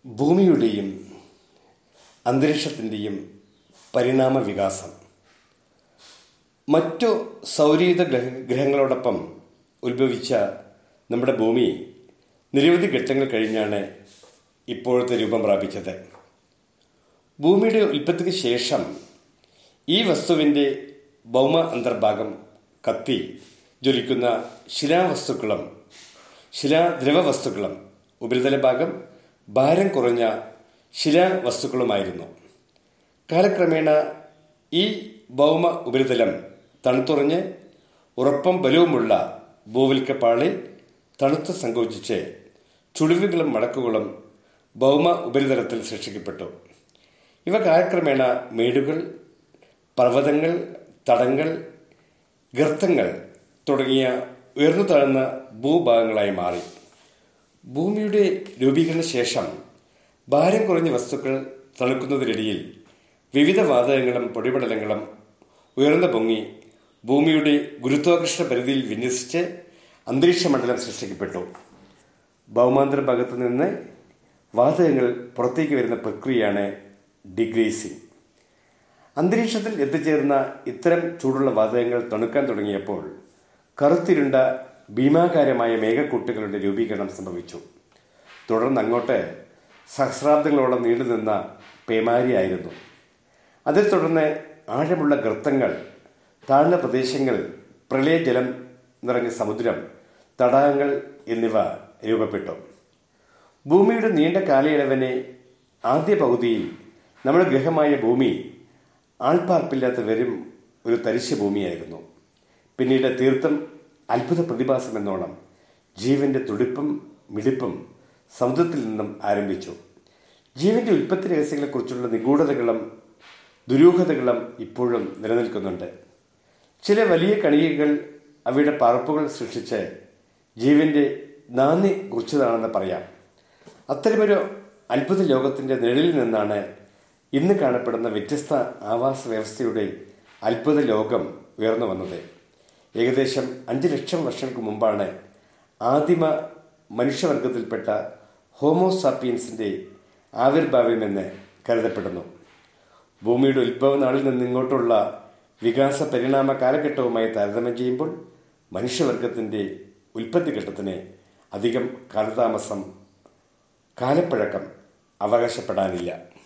ഭൂമിയുടെയും അന്തരീക്ഷത്തിൻ്റെയും പരിണാമ വികാസം മറ്റു സൗരയൂഥ ഗ്രഹ ഗ്രഹങ്ങളോടൊപ്പം ഉത്ഭവിച്ച നമ്മുടെ ഭൂമി നിരവധി ഘട്ടങ്ങൾ കഴിഞ്ഞാണ് ഇപ്പോഴത്തെ രൂപം പ്രാപിച്ചത് ഭൂമിയുടെ ഉൽപ്പത്തിക്ക് ശേഷം ഈ വസ്തുവിൻ്റെ ഭൗമ അന്തർഭാഗം കത്തി ജ്വലിക്കുന്ന ശിലാവസ്തുക്കളും ശിലാദ്രവ വസ്തുക്കളും ഉപരിതല ഭാഗം ഭാരം കുറഞ്ഞ ശിലാവസ്തുക്കളുമായിരുന്നു കാലക്രമേണ ഈ ഭൗമ ഉപരിതലം തണുത്തുറഞ്ഞ് ഉറപ്പും ബലവുമുള്ള ഭൂവൽക്കപ്പാളി തണുത്ത് സങ്കോചിച്ച് ചുളിവുകളും മടക്കുകളും ഭൗമ ഉപരിതലത്തിൽ സൃഷ്ടിക്കപ്പെട്ടു ഇവ കാലക്രമേണ മേടുകൾ പർവ്വതങ്ങൾ തടങ്ങൾ ഗർത്തങ്ങൾ തുടങ്ങിയ ഉയർന്നു താഴ്ന്ന ഭൂഭാഗങ്ങളായി മാറി ഭൂമിയുടെ രൂപീകരണ ശേഷം ഭാരം കുറഞ്ഞ വസ്തുക്കൾ തണുക്കുന്നതിനിടയിൽ വിവിധ വാതകങ്ങളും പൊടിപടലങ്ങളും ഉയർന്നു പൊങ്ങി ഭൂമിയുടെ ഗുരുത്വാകർഷണ പരിധിയിൽ വിന്യസിച്ച് അന്തരീക്ഷ മണ്ഡലം സൃഷ്ടിക്കപ്പെട്ടു ഭൗമാന്തര ഭാഗത്തു നിന്ന് വാതകങ്ങൾ പുറത്തേക്ക് വരുന്ന പ്രക്രിയയാണ് ഡിഗ്രേസിംഗ് അന്തരീക്ഷത്തിൽ എത്തിച്ചേർന്ന ഇത്തരം ചൂടുള്ള വാതകങ്ങൾ തണുക്കാൻ തുടങ്ങിയപ്പോൾ കറുത്തിരുണ്ട ഭീമാകാരമായ മേഘക്കൂട്ടുകളുടെ രൂപീകരണം സംഭവിച്ചു തുടർന്ന് അങ്ങോട്ട് സഹസ്രാബ്ദങ്ങളോളം നീണ്ടുനിന്ന പേമാരിയായിരുന്നു അതിൽ തുടർന്ന് ആഴമുള്ള ഗർത്തങ്ങൾ താഴ്ന്ന പ്രദേശങ്ങൾ പ്രളയജലം നിറഞ്ഞ സമുദ്രം തടാകങ്ങൾ എന്നിവ രൂപപ്പെട്ടു ഭൂമിയുടെ നീണ്ട കാലയളവിനെ ആദ്യ പകുതിയിൽ നമ്മുടെ ഗ്രഹമായ ഭൂമി ആൾപ്പാർപ്പില്ലാത്ത വെറും ഒരു തരിശ് ഭൂമിയായിരുന്നു പിന്നീട് തീർത്തും അത്ഭുത പ്രതിഭാസം എന്നോണം ജീവന്റെ തുടിപ്പും മിടിപ്പും സമുദ്രത്തിൽ നിന്നും ആരംഭിച്ചു ജീവന്റെ ഉൽപ്പത്തി രഹസ്യങ്ങളെക്കുറിച്ചുള്ള നിഗൂഢതകളും ദുരൂഹതകളും ഇപ്പോഴും നിലനിൽക്കുന്നുണ്ട് ചില വലിയ കണികകൾ അവയുടെ പറപ്പുകൾ സൃഷ്ടിച്ച് ജീവന്റെ നാന്ദി കുറിച്ചതാണെന്ന് പറയാം അത്തരമൊരു അത്ഭുത ലോകത്തിന്റെ നിഴലിൽ നിന്നാണ് ഇന്ന് കാണപ്പെടുന്ന വ്യത്യസ്ത ആവാസ വ്യവസ്ഥയുടെ അത്ഭുത ലോകം ഉയർന്നു വന്നത് ഏകദേശം അഞ്ച് ലക്ഷം വർഷങ്ങൾക്ക് മുമ്പാണ് ആദിമ മനുഷ്യവർഗത്തിൽപ്പെട്ട ഹോമോസാപ്പിയൻസിന്റെ ആവിർഭാവമെന്ന് കരുതപ്പെടുന്നു ഭൂമിയുടെ ഉത്ഭവ നാളിൽ നിന്ന് ഇങ്ങോട്ടുള്ള വികാസ പരിണാമ കാലഘട്ടവുമായി താരതമ്യം ചെയ്യുമ്പോൾ മനുഷ്യവർഗത്തിന്റെ ഉൽപ്പത്തി ഘട്ടത്തിന് അധികം കാലതാമസം കാലപ്പഴക്കം അവകാശപ്പെടാനില്ല